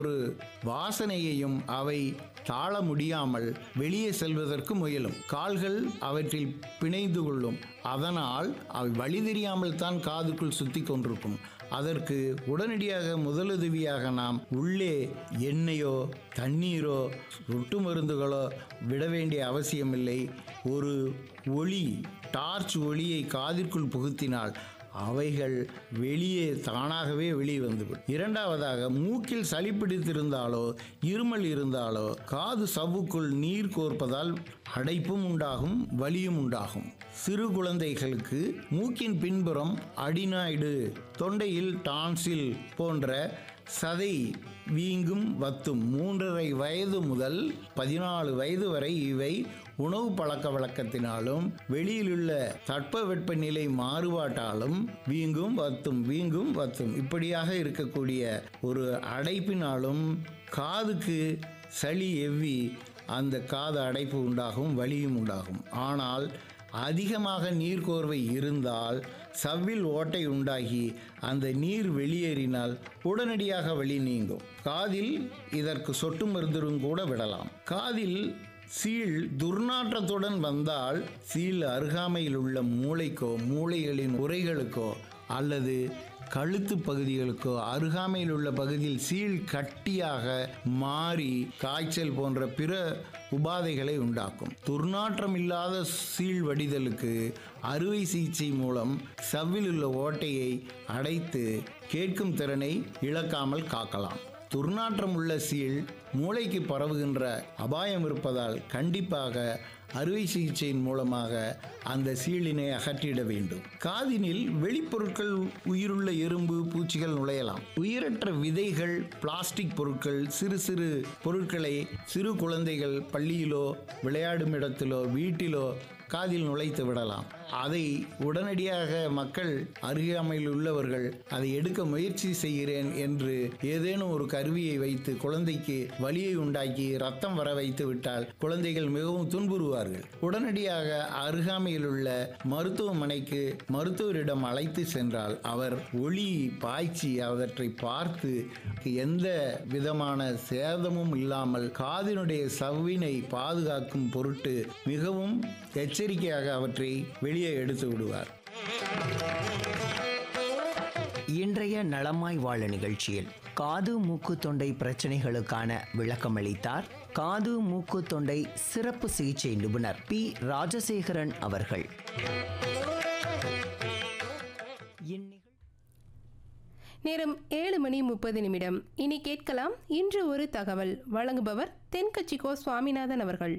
ஒரு வாசனையையும் அவை தாழ முடியாமல் வெளியே செல்வதற்கு முயலும் கால்கள் அவற்றில் பிணைந்து கொள்ளும் அதனால் அவை வழி தெரியாமல் தான் காதுக்குள் சுத்தி கொண்டிருக்கும் அதற்கு உடனடியாக முதலுதவியாக நாம் உள்ளே எண்ணெயோ தண்ணீரோ சொட்டு மருந்துகளோ விட வேண்டிய அவசியமில்லை ஒரு ஒளி டார்ச் ஒளியை காதிற்குள் புகுத்தினால் அவைகள் வெளியே தானாகவே வெளியே வந்துவிடும் இரண்டாவதாக மூக்கில் சளி பிடித்திருந்தாலோ இருமல் இருந்தாலோ காது சவ்வுக்குள் நீர் கோர்ப்பதால் அடைப்பும் உண்டாகும் வலியும் உண்டாகும் சிறு குழந்தைகளுக்கு மூக்கின் பின்புறம் அடினாய்டு தொண்டையில் டான்சில் போன்ற சதை வீங்கும் வத்தும் மூன்றரை வயது முதல் பதினாலு வயது வரை இவை உணவு பழக்க வழக்கத்தினாலும் வெளியிலுள்ள தட்பவெட்ப நிலை மாறுபாட்டாலும் வீங்கும் வத்தும் வீங்கும் வத்தும் இப்படியாக இருக்கக்கூடிய ஒரு அடைப்பினாலும் காதுக்கு சளி எவ்வி அந்த காது அடைப்பு உண்டாகும் வலியும் உண்டாகும் ஆனால் அதிகமாக நீர்க்கோர்வை இருந்தால் சவ்வில் ஓட்டை உண்டாகி அந்த நீர் வெளியேறினால் உடனடியாக வலி நீங்கும் காதில் இதற்கு சொட்டு மருந்தும் கூட விடலாம் காதில் சீழ் துர்நாற்றத்துடன் வந்தால் சீழ் அருகாமையில் உள்ள மூளைக்கோ மூளைகளின் உரைகளுக்கோ அல்லது கழுத்து பகுதிகளுக்கோ அருகாமையில் உள்ள பகுதியில் சீழ் கட்டியாக மாறி காய்ச்சல் போன்ற பிற உபாதைகளை உண்டாக்கும் துர்நாற்றம் இல்லாத சீழ் வடிதலுக்கு அறுவை சிகிச்சை மூலம் சவ்வில் உள்ள ஓட்டையை அடைத்து கேட்கும் திறனை இழக்காமல் காக்கலாம் துர்நாற்றம் உள்ள சீழ் மூளைக்கு பரவுகின்ற அபாயம் இருப்பதால் கண்டிப்பாக அறுவை சிகிச்சையின் மூலமாக அந்த சீழினை அகற்றிட வேண்டும் காதினில் வெளிப்பொருட்கள் உயிருள்ள எறும்பு பூச்சிகள் நுழையலாம் உயிரற்ற விதைகள் பிளாஸ்டிக் பொருட்கள் சிறு சிறு பொருட்களை சிறு குழந்தைகள் பள்ளியிலோ விளையாடும் இடத்திலோ வீட்டிலோ காதில் நுழைத்து விடலாம் அதை உடனடியாக மக்கள் அருகாமையில் உள்ளவர்கள் அதை எடுக்க முயற்சி செய்கிறேன் என்று ஏதேனும் ஒரு கருவியை வைத்து குழந்தைக்கு வலியை உண்டாக்கி ரத்தம் வர வைத்து விட்டால் குழந்தைகள் மிகவும் துன்புறுவார்கள் உடனடியாக அருகாமையில் உள்ள மருத்துவமனைக்கு மருத்துவரிடம் அழைத்து சென்றால் அவர் ஒளி பாய்ச்சி அவற்றை பார்த்து எந்த விதமான சேதமும் இல்லாமல் காதினுடைய சவ்வினை பாதுகாக்கும் பொருட்டு மிகவும் எச்சரிக்கையாக அவற்றை வெளியே எடுத்து விடுவார் இன்றைய நலமாய் வாழ நிகழ்ச்சியில் காது மூக்கு தொண்டை பிரச்சனைகளுக்கான விளக்கமளித்தார் காது மூக்கு தொண்டை சிறப்பு சிகிச்சை நிபுணர் பி ராஜசேகரன் அவர்கள் இந்நிகழ்ச்சி நேரம் ஏழு மணி முப்பது நிமிடம் இனி கேட்கலாம் இன்று ஒரு தகவல் வழங்குபவர் தென்கட்சிக்கோ சுவாமிநாதன் அவர்கள்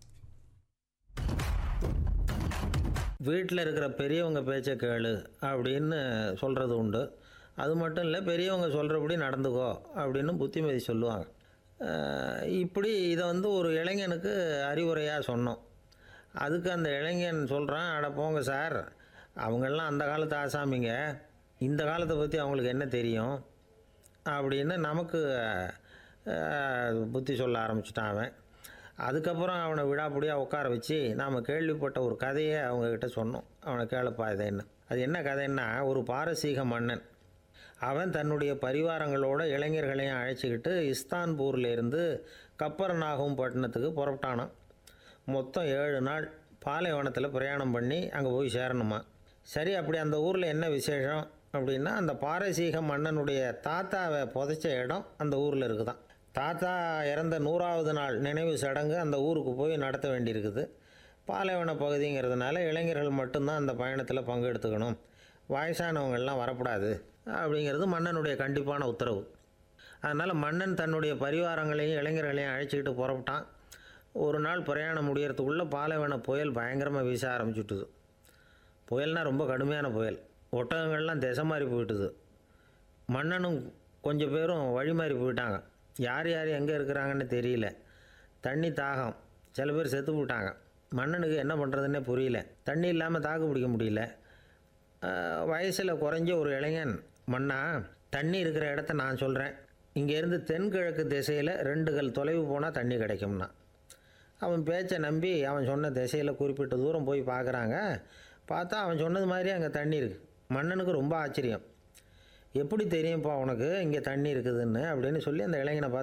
வீட்டில் இருக்கிற பெரியவங்க பேச்சை கேளு அப்படின்னு சொல்கிறது உண்டு அது மட்டும் இல்லை பெரியவங்க சொல்கிறபடி நடந்துக்கோ அப்படின்னு புத்திமதி சொல்லுவாங்க அஹ் இப்படி இதை வந்து ஒரு இளைஞனுக்கு அறிவுரையாக சொன்னோம் அதுக்கு அந்த இளைஞன் சொல்கிறான் அட போங்க சார் அவங்கெல்லாம் அந்த காலத்து ஆசாமிங்க இந்த காலத்தை பற்றி அவங்களுக்கு என்ன தெரியும் அப்படின்னு நமக்கு அஹ், புத்தி சொல்ல ஆரம்பிச்சிட்டான் அவன் அதுக்கப்புறம் அவனை விடாப்புடியாக உட்கார வச்சு நாம் கேள்விப்பட்ட ஒரு கதையை அவங்கக்கிட்ட சொன்னோம் அவனை கேளுப்பா இது என்ன அது என்ன கதைன்னா ஒரு பாரசீக மன்னன் அவன் தன்னுடைய பரிவாரங்களோட இளைஞர்களையும் அழைச்சிக்கிட்டு இஸ்தான்பூர்லேருந்து கப்பரநாகும் பட்டணத்துக்கு புறப்பட்டானான் மொத்தம் ஏழு நாள் பாலைவனத்தில் பிரயாணம் பண்ணி அங்கே போய் சேரணுமா சரி அப்படி அந்த ஊரில் என்ன விசேஷம் அப்படின்னா அந்த பாரசீக மன்னனுடைய தாத்தாவை புதைச்ச இடம் அந்த ஊரில் இருக்குதான் தாத்தா இறந்த நூறாவது நாள் நினைவு சடங்கு அந்த ஊருக்கு போய் நடத்த வேண்டியிருக்குது பாலைவன பகுதிங்கிறதுனால இளைஞர்கள் மட்டும்தான் அந்த பயணத்தில் பங்கெடுத்துக்கணும் வயசானவங்கள்லாம் வரக்கூடாது அப்படிங்கிறது மன்னனுடைய கண்டிப்பான உத்தரவு அதனால் மன்னன் தன்னுடைய பரிவாரங்களையும் இளைஞர்களையும் அழைச்சிக்கிட்டு புறப்பட்டான் ஒரு நாள் பிரயாணம் முடியறதுக்குள்ளே பாலைவன புயல் பயங்கரமாக வீச ஆரம்பிச்சுட்டுது புயல்னால் ரொம்ப கடுமையான புயல் ஒட்டகங்கள்லாம் திசை மாறி போயிட்டுது மன்னனும் கொஞ்சம் பேரும் வழி மாறி போயிட்டாங்க யார் யார் எங்கே இருக்கிறாங்கன்னு தெரியல தண்ணி தாகம் சில பேர் செத்து போட்டாங்க மன்னனுக்கு என்ன பண்ணுறதுன்னே புரியல தண்ணி இல்லாமல் தாக்கு பிடிக்க முடியல வயசில் குறைஞ்ச ஒரு இளைஞன் மன்னா தண்ணி இருக்கிற இடத்த நான் சொல்கிறேன் இங்கேருந்து தென்கிழக்கு திசையில் ரெண்டு கல் தொலைவு போனால் தண்ணி கிடைக்கும்னா அவன் பேச்சை நம்பி அவன் சொன்ன திசையில் குறிப்பிட்ட தூரம் போய் பார்க்குறாங்க பார்த்தா அவன் சொன்னது மாதிரி அங்கே தண்ணி இருக்குது மன்னனுக்கு ரொம்ப ஆச்சரியம் எப்படி தெரியும்ப்பா உனக்கு இங்கே தண்ணி இருக்குதுன்னு அப்படின்னு சொல்லி அந்த இளைஞனை பார்த்து